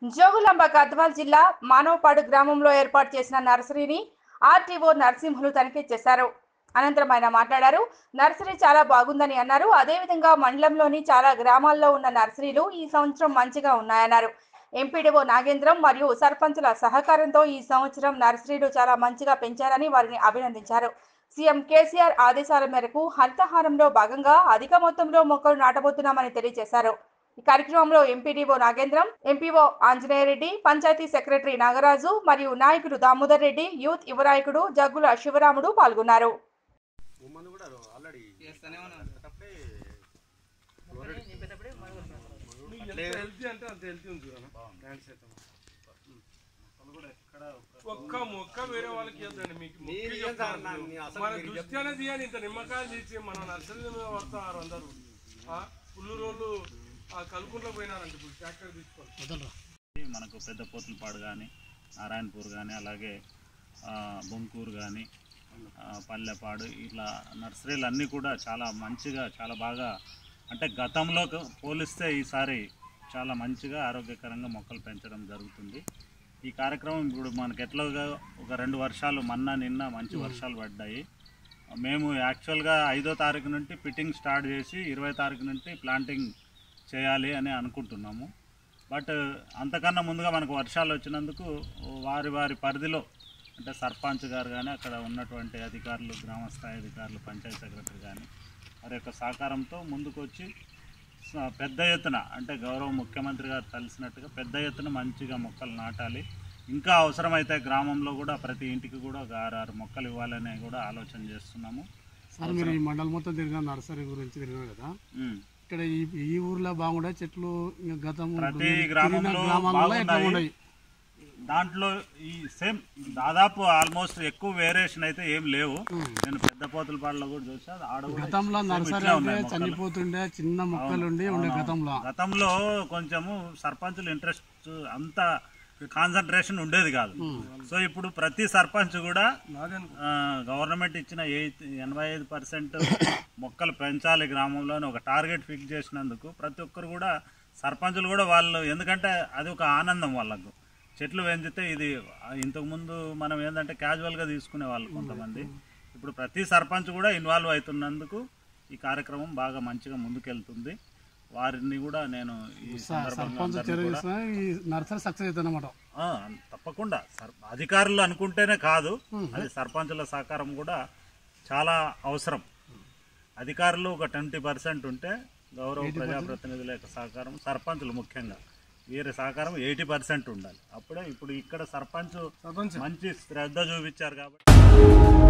జోగులాంబ గద్వాల్ జిల్లా మానవపాడు గ్రామంలో ఏర్పాటు చేసిన నర్సరీని ఆర్టీఓ నరసింహులు తనిఖీ చేశారు అనంతరం ఆయన మాట్లాడారు నర్సరీ చాలా బాగుందని అన్నారు అదేవిధంగా మండలంలోని చాలా గ్రామాల్లో ఉన్న నర్సరీలు ఈ సంవత్సరం మంచిగా ఉన్నాయన్నారు ఎంపీడీఓ నాగేంద్రం మరియు సర్పంచుల సహకారంతో ఈ సంవత్సరం నర్సరీలు చాలా మంచిగా పెంచారని వారిని అభినందించారు సీఎం కేసీఆర్ ఆదేశాల మేరకు హరితహారంలో భాగంగా అధిక మొత్తంలో మొక్కలు నాటబోతున్నామని తెలియజేశారు ఈ కార్యక్రమంలో MPDO Nagendram MPO Anjaneya Reddy panchayat secretary Nagaraju మరియు నాయకుడు దామోదర్ రెడ్డి యూత్ యువ నాయకుడు జగ్గుల శివరాముడు పాల్గొన్నారు ఉమ్మని కూడా ఆల్రెడీ చేస్తూనే ఉన్నాం అప్పుడే ఎంత హెల్తీ అంటే అంత హెల్తీ ఉంది కదా ప్లాంట్స్ అయితే ఒక్క మొక్క వేరే వాళ్ళకి ఇవ్వద్దండి మీకు మొక్కి నేను ఏం చెప్తాను. సార్ నా- నీ అసలు మన మీరు దృష్టి అనేది ఇవ్వాలి ఇంత నిమ్మకాయలు తీసి మన నర్సరీ మీద పడతారు అందరూ ఆ, పుల్లు రోళ్ళు ఆ కలుపుకుంటూ పోయినారంటే ఇప్పుడు ట్రాక్టర్ తీసుకోవాలి మనకు పెద్ద పోతులపాడు కానీ నారాయణపూర్ కానీ అలాగే ఆ, బొంకూరు కానీ పల్లెపాడు ఇట్లా నర్సరీలు అన్నీ కూడా చాలా మంచిగా చాలా బాగా అంటే గతంలో పోలిస్తే ఈసారి చాలా మంచిగా ఆరోగ్యకరంగా మొక్కలు పెంచడం జరుగుతుంది ఈ కార్యక్రమం ఇప్పుడు మనకి ఎట్లాగా ఒక రెండు వర్షాలు మొన్న నిన్న మంచి వర్షాలు పడ్డాయి మేము యాక్చువల్గా ఐదో తారీఖు నుండి ఫిట్టింగ్ స్టార్ట్ చేసి ఇరవై తారీఖు నుండి ప్లాంటింగ్ చేయాలి అని అనుకుంటున్నాము బట్ అంతకన్నా ముందుగా మనకు వర్షాలు వచ్చినందుకు వారి వారి పరిధిలో అంటే సర్పంచ్ గారు కానీ అక్కడ ఉన్నటువంటి అధికారులు గ్రామ స్థాయి అధికారులు పంచాయతీ సెక్రటరీ కానీ వారి యొక్క సహకారంతో ముందుకు వచ్చి స- పెద్ద ఎత్తున అంటే గౌరవ ముఖ్యమంత్రి గారు తెలిసినట్టుగా పెద్ద ఎత్తున మంచిగా మొక్కలు నాటాలి ఇంకా అవసరమైతే గ్రామంలో కూడా ప్రతి ఇంటికి కూడా ఒక ఆరు ఆరు మొక్కలు ఇవ్వాలని కూడా ఆలోచన చేస్తున్నాము సార్ మీరు ఈ మండలం మొత్తం తిరిగిన నర్సరీ గురించి తిరిగినారు కదా ఉమ్. ఇక్కడ ఈ ఈ ఊర్లో బాగుండే చెట్లు ఇంకా గతం ప్రతి మీరు తిరిగిన గ్రామంలో గ్రామాలలో ఎట్లా బాగున్నాయి. ఉన్నాయి దాంట్లో ఈ సేమ్ దాదాపు ఆల్మోస్ట్ ఎక్కువ వేరియేషన్ అయితే ఏం లేవు నేను పెద్ద పోతుల పాటలో కూడా చూసా ఆడ కూడా గతంలో same నర్సరీ ఇట్లా అంటే ఉన్నాయి మొక్కలు. చనిపోతుండే చిన్న మొక్కలుండి ఉండే గతంలో గతంలో కొంచెము సర్పంచులు ఇంట్రెస్ట్ అంత కాన్సన్ట్రేషన్ ఉండేది కాదు సో ఇప్పుడు ప్రతి సర్పంచ్ కూడా ఆ, గవర్నమెంట్ ఇచ్చిన ఎయిత్ ఎనభై ఐదు పర్సెంట్ మొక్కలు పెంచాలి గ్రామంలో అని ఒక టార్గెట్ ఫిక్స్ చేసినందుకు ప్రతి ఒక్కరు కూడా సర్పంచులు కూడా వాళ్ళు ఎందుకంటే అది ఒక ఆనందం వాళ్ళకు చెట్లు పెంచితే ఇది ఆ, ఇంతకుముందు మనం ఏంటంటే క్యాజువల్గా తీసుకునే వాళ్ళు కొంతమంది ఇప్పుడు ప్రతి సర్పంచ్ కూడా ఇన్వాల్వ్ అవుతున్నందుకు ఈ కార్యక్రమం బాగా మంచిగా ముందుకెళ్తుంది వారిని కూడా నేను ఈ సందర్భంగా సర్పంచ్ అందరినీ చర్య కూడా చేసిన ఈ నర్సరీ సక్సెస్ అవుతుంది అనమాట ఆ, తప్పకుండా సర్ అధికారులు అనుకుంటేనే కాదు అది సర్పంచుల సహకారం కూడా చాలా అవసరం అధికారులు ఒక ట్వంటీ పర్సెంట్ ఉంటే గౌరవ ప్రజాప్రతినిధుల యొక్క సహకారం సర్పంచులు ముఖ్యంగా వీరి సహకారం ఎయిటీ పర్సెంట్ ఉండాలి అప్పుడే ఇప్పుడు ఇక్కడ సర్పంచ్ మంచి శ్రద్ధ చూపించారు కాబట్టి